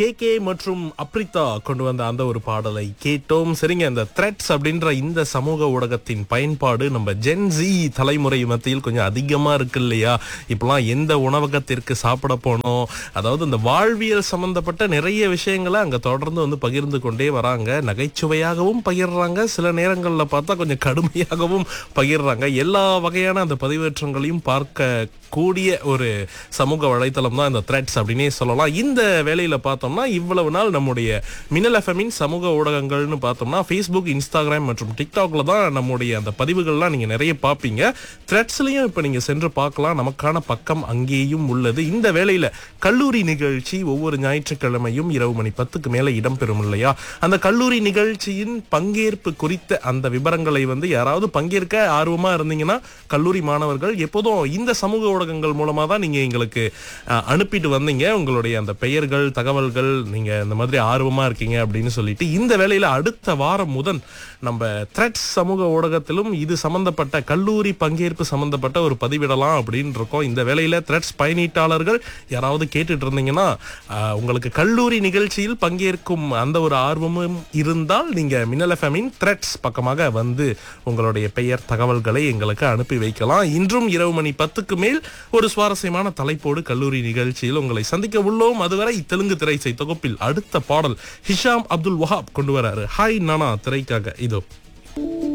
K K மற்றும் அப்ரிதா கொண்டு வந்த அந்த ஒரு பாடலை கேட்டோம் சரிங்க இந்த த்ரெட்ஸ் அப்படின்ற இந்த சமூக ஊடகத்தின் பயன்பாடு நம்ம ஜென் ஜி தலைமுறை மத்தியில் கொஞ்சம் அதிகமா இருக்கு இல்லையா இப்பெல்லாம் எந்த உணவகத்திற்கு சாப்பிட போனோம் அதாவது இந்த வாழ்வியல் சம்பந்தப்பட்ட நிறைய விஷயங்களை அங்க தொடர்ந்து வந்து பகிர்ந்து கொண்டே வராங்க நகைச்சுவையாகவும் பகிர்றாங்க சில நேரங்கள்ல பார்த்தா கொஞ்சம் கடுமையாகவும் பகிர்றாங்க எல்லா வகையான அந்த பதிவேற்றங்களையும் பார்க்க கூடிய ஒரு சமூக வலைத்தளம் தான் இந்த த்ரெட்ஸ் அப்படின்னே சொல்லலாம் இந்த வேலையில பார்த்தோம்னா இவ்வளவு நாள் நம்முடைய மின்னல் எஃப்எம்மின் சமூக ஊடகங்கள்னு பார்த்தோம்னா ஃபேஸ்புக் இன்ஸ்டாகிராம் மற்றும் டிக்டாக்ல தான் நம்முடைய அந்த பதிவுகள்லாம் நீங்க நிறைய பார்ப்பீங்க த்ரெட்ஸ்லயும் இப்போ நீங்க சென்று பார்க்கலாம் நமக்கான பக்கம் அங்கேயும் உள்ளது இந்த வேலையில கல்லூரி நிகழ்ச்சி ஒவ்வொரு ஞாயிற்றுக்கிழமையும் இரவு மணி பத்துக்கு மேல இடம்பெறும் இல்லையா அந்த கல்லூரி நிகழ்ச்சியின் பங்கேற்பு குறித்த அந்த விவரங்களை வந்து யாராவது பங்கேற்க ஆர்வமா இருந்தீங்கன்னா கல்லூரி மாணவர்கள் எப்போதும் இந்த சமூக ஊடகங்கள் மூலமா தான் நீங்க எங்களுக்கு அஹ், அனுப்பிட்டு வந்தீங்க உங்களுடைய அந்த பெயர்கள் தகவல்கள் நீங்க இந்த மாதிரி ஆர்வமா இருக்கீங்க அப்படின்னு சொல்லிட்டு இந்த வேலையில அடுத்த வாரம் முதல் நம்ம த்ரெட்ஸ் சமூக ஊடகத்திலும் இது சம்பந்தப்பட்ட கல்லூரி பங்கேற்பு சம்பந்தப்பட்ட ஒரு பதிவிடலாம் அப்படின்னு இருக்கோம் இந்த வேலையில த்ரெட்ஸ் பயனீட்டாளர்கள் யாராவது கேட்டுட்டு இருந்தீங்கன்னா அஹ், உங்களுக்கு கல்லூரி நிகழ்ச்சியில் பங்கேற்கும் அந்த ஒரு ஆர்வமும் இருந்தால் நீங்க மின்னல் எஃப்எம்மின் த்ரெட்ஸ் பக்கமாக வந்து உங்களுடைய பெயர் தகவல்களை எங்களுக்கு அனுப்பி வைக்கலாம் இன்றும் இரவு மணி பத்துக்கு மேல் ஒரு சுவாரஸ்யமான தலைப்போடு கல்லூரி நிகழ்ச்சியில் உங்களை சந்திக்க உள்ளோம் அதுவரை தெலுங்கு திரைச்சை தொகுப்பில் அடுத்த பாடல் ஹிஷாம் அப்துல் வஹாப் கொண்டு வராரு ஹாய் நானா திரைக்காக இதோ